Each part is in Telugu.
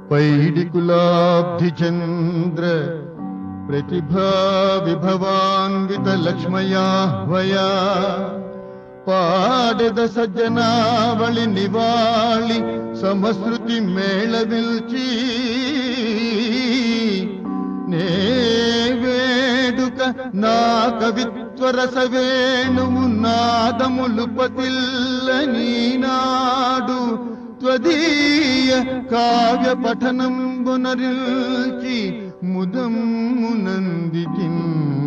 పైడికులాబ్ధి చంద్ర ప్రతిభా విభవాన్విత లక్ష్మయాహ్వయా పాడెద సజ్జనావళి నివాళి సమశ్రుతి మేళవిల్చి నే వేడుక నా కవిత్వరస వేణువు నాదములు పతిల్ల నీనాడు త్వదీయ కావ్య పఠనంబునరిల్చి ముదమ్మునందితిన్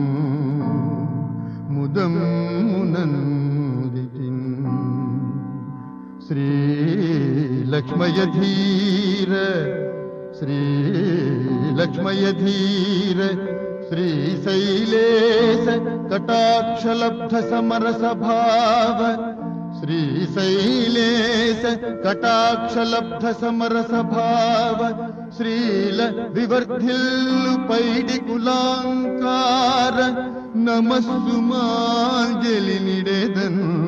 ముదమ్మునందితిన్ శ్రీ లక్ష్మయ ధీర శ్రీ లక్ష్మయ ధీర శ్రీ శైలేశ కటాక్షలబ్ధ సమరస భావ శ్రీ శైలేశ కటాక్షలబ్ధ సమరస భావ శ్రీల వివర్ధిల్లు పైడి కులాంకార నమస్సు మాంజలి నిడెదన్